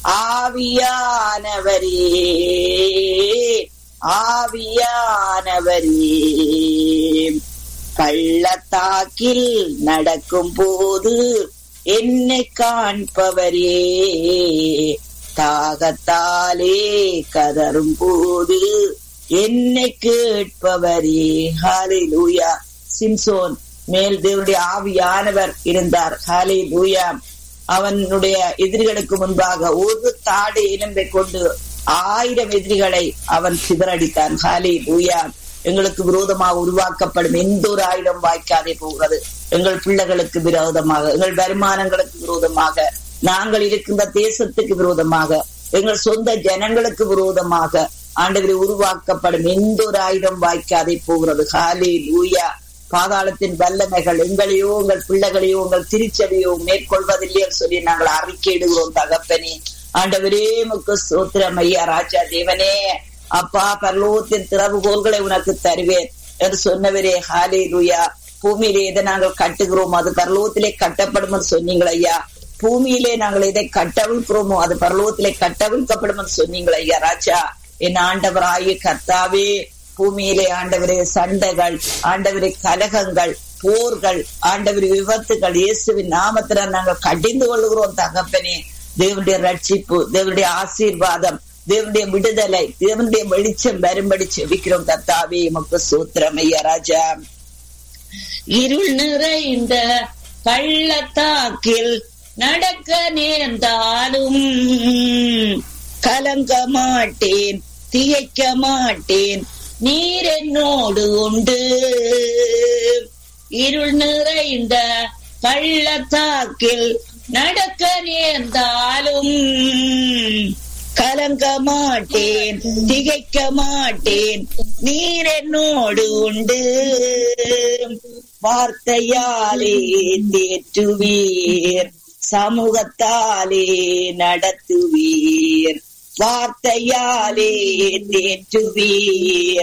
ஆவியானவரே ஆவியானவரே பள்ளத்தாக்கில் நடக்கும் போது என்னை காண்பவரே தாகத்தாலே கதரும் போது என்னை கேட்பவரே ஹாலே லூயா சிம்சோன் மேல் தேவனுடைய ஆவியானவர் இருந்தார் ஹாலே லூயா அவனுடைய எதிரிகளுக்கு முன்பாக ஒரு தாடு இனம்பை கொண்டு ஆயிரம் எதிரிகளை அவன் சிதறடித்தான் ஹாலே லூயா எங்களுக்கு விரோதமாக உருவாக்கப்படும் எந்த ஒரு ஆயுதம் வாய்க்காதே போகிறது எங்கள் பிள்ளைகளுக்கு விரோதமாக எங்கள் வருமானங்களுக்கு விரோதமாக நாங்கள் இருக்கின்ற தேசத்துக்கு விரோதமாக எங்கள் சொந்த ஜனங்களுக்கு விரோதமாக ஆண்டவரை உருவாக்கப்படும் எந்த ஒரு ஆயுதம் வாய்க்காதே போகிறது ஹாலே லூயா பாதாளத்தின் வல்லமைகள் எங்களையோ உங்கள் பிள்ளைகளையோ உங்கள் திருச்சபையோ மேற்கொள்வதில்லையோ சொல்லி நாங்கள் அறிக்கையிடுகிறோம் தகப்பனே ஆண்டவரே முக்கு சோத்திரம் ஐயா ராஜா தேவனே அப்பா பரலோகத்தின் திறவுகோள்களை உனக்கு தருவேன் என்று சொன்னவரே ஹாலே லூயா பூமியிலே எதை நாங்கள் கட்டுகிறோமோ அது பரலோகத்திலே கட்டப்படும் சொன்னீங்கள் ஐயா பூமியிலே நாங்கள் எதை கட்டவிழ்க்கிறோமோ அது பரலோகத்திலே கட்டவிழ்க்கப்படும் சொன்னீங்கள் ஐயா ராஜா என் ஆண்டவராய கர்த்தாவே பூமியிலே ஆண்டவரே சண்டைகள் ஆண்டவரே கலகங்கள் போர்கள் ஆண்டவரி விபத்துகள் இயேசுவின் நாமத்துல நாங்கள் கடிந்து கொள்ளுகிறோம் தகப்பனே தேவனுடைய ரட்சிப்பு தேவனுடைய ஆசீர்வாதம் தேவனுடைய விடுதலை தேவனுடைய வெளிச்சம் வரும்படி செவிக்கிறோம் கர்த்தாவே எமக்கு சூத்திரம் ஐயா ராஜா இருள் நிறைந்த பள்ளத்தாக்கில் நடக்க நேர்ந்தாலும் கலங்க மாட்டேன் திகைக்க மாட்டேன் நீர் என்னோடு உண்டு இருள் நிறைந்த பள்ளத்தாக்கில் நடக்க நேர்ந்தாலும் கலங்க மாட்டேன் திகைக்க மாட்டேன் நீர் என்னோடு உண்டு வார்த்தையாலே தேற்றுவீர் சமூகத்தாலே நடத்துவீர் வார்த்தையாலே தேற்றுவீர்